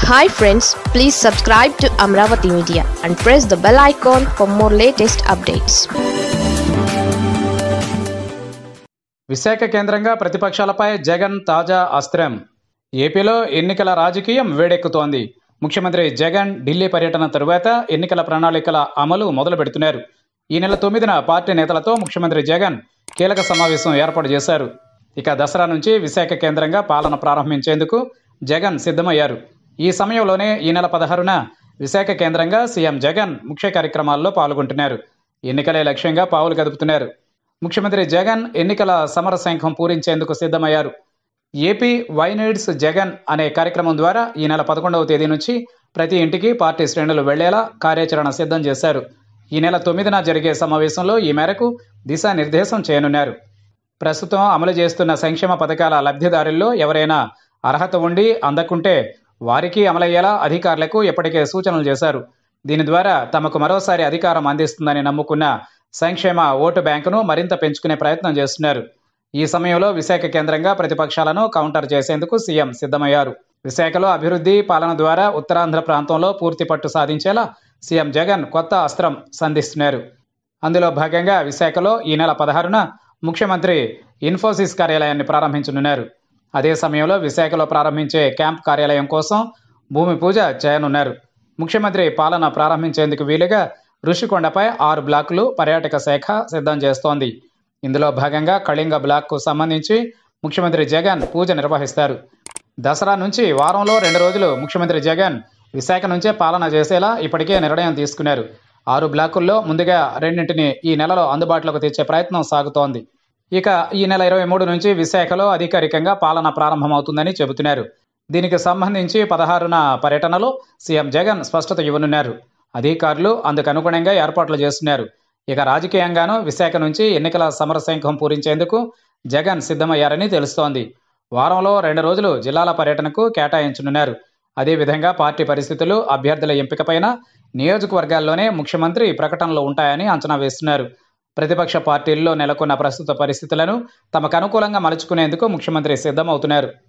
hi friends please subscribe to Amaravati media and press the bell icon for more latest updates Visakha కేంద్రంగా ప్రతిపక్షాలపై జగన్ తాజా అస్త్రం ఏపీలో ఎన్నికల రాజకీయం వేడెక్కుతోంది ముఖ్యమంత్రి జగన్ ఢిల్లీ పర్యటన తరువాత ఎన్నికల ప్రణాళికల అమలు మొదలు పెడుతున్నారు ఈ నెల తొమ్మిదిన పార్టీ నేతలతో ముఖ్యమంత్రి జగన్ కీలక సమావేశం ఏర్పాటు చేశారు ఇక దసరా నుంచి విశాఖ కేంద్రంగా పాలన ప్రారంభించేందుకు జగన్ సిద్ధమయ్యారు ఈ సమయంలోనే ఈ నెల పదహారున విశాఖ కేంద్రంగా సీఎం జగన్ ముఖ్య కార్యక్రమాల్లో పాల్గొంటున్నారు ఎన్నికలే లక్ష్యంగా పావులు కదుపుతున్నారు ముఖ్యమంత్రి జగన్ ఎన్నికల సమర శంఖం పూరించేందుకు సిద్ధమయ్యారు ఏపీ వైనీడ్స్ జగన్ అనే కార్యక్రమం ద్వారా ఈ నెల పదకొండవ తేదీ నుంచి ప్రతి ఇంటికి పార్టీ శ్రేణులు వెళ్లేలా కార్యాచరణ సిద్ధం చేశారు ఈ నెల తొమ్మిదిన జరిగే సమావేశంలో ఈ మేరకు దిశానిర్దేశం చేయనున్నారు ప్రస్తుతం అమలు చేస్తున్న సంక్షేమ పథకాల లబ్ధిదారుల్లో ఎవరైనా అర్హత ఉండి అందకుంటే వారికి అమలయ్యేలా అధికారులకు ఇప్పటికే సూచనలు చేశారు దీని ద్వారా తమకు మరోసారి అధికారం అందిస్తుందని నమ్ముకున్న సంక్షేమ ఓటు బ్యాంకును మరింత పెంచుకునే ప్రయత్నం చేస్తున్నారు ఈ సమయంలో విశాఖ కేంద్రంగా ప్రతిపక్షాలను కౌంటర్ చేసేందుకు సీఎం సిద్ధమయ్యారు విశాఖలో అభివృద్ధి పాలన ద్వారా ఉత్తరాంధ్ర ప్రాంతంలో పూర్తి పట్టు సాధించేలా సీఎం జగన్ కొత్త అస్త్రం సంధిస్తున్నారు అందులో భాగంగా విశాఖలో ఈ నెల పదహారున ముఖ్యమంత్రి ఇన్ఫోసిస్ కార్యాలయాన్ని ప్రారంభించనున్నారు అదే సమయంలో విశాఖలో ప్రారంభించే క్యాంప్ కార్యాలయం కోసం భూమి పూజ చేయనున్నారు ముఖ్యమంత్రి పాలన ప్రారంభించేందుకు వీలుగా ఋషికొండపై ఆరు బ్లాకులు పర్యాటక శాఖ సిద్ధం చేస్తోంది ఇందులో భాగంగా కళింగ బ్లాక్కు సంబంధించి ముఖ్యమంత్రి జగన్ పూజ నిర్వహిస్తారు దసరా నుంచి వారంలో రెండు రోజులు ముఖ్యమంత్రి జగన్ విశాఖ నుంచే పాలన చేసేలా ఇప్పటికే నిర్ణయం తీసుకున్నారు ఆరు బ్లాకుల్లో ముందుగా రెండింటిని ఈ నెలలో అందుబాటులోకి తెచ్చే ప్రయత్నం సాగుతోంది ఇక ఈ నెల ఇరవై మూడు నుంచి విశాఖలో అధికారికంగా పాలన ప్రారంభమవుతుందని చెబుతున్నారు దీనికి సంబంధించి పదహారున పర్యటనలో సీఎం జగన్ స్పష్టత ఇవ్వనున్నారు అధికారులు అందుకు అనుగుణంగా ఏర్పాట్లు చేస్తున్నారు ఇక రాజకీయంగానూ విశాఖ నుంచి ఎన్నికల సమరశంఖం పూరించేందుకు జగన్ సిద్ధమయ్యారని తెలుస్తోంది వారంలో రెండు రోజులు జిల్లాల పర్యటనకు కేటాయించనున్నారు అదేవిధంగా పార్టీ పరిస్థితులు అభ్యర్థుల ఎంపికపైన నియోజకవర్గాల్లోనే ముఖ్యమంత్రి ప్రకటనలు ఉంటాయని అంచనా వేస్తున్నారు ప్రతిపక్ష పార్టీల్లో నెలకొన్న ప్రస్తుత పరిస్థితులను తమకు అనుకూలంగా మలుచుకునేందుకు ముఖ్యమంత్రి సిద్ధమవుతున్నారు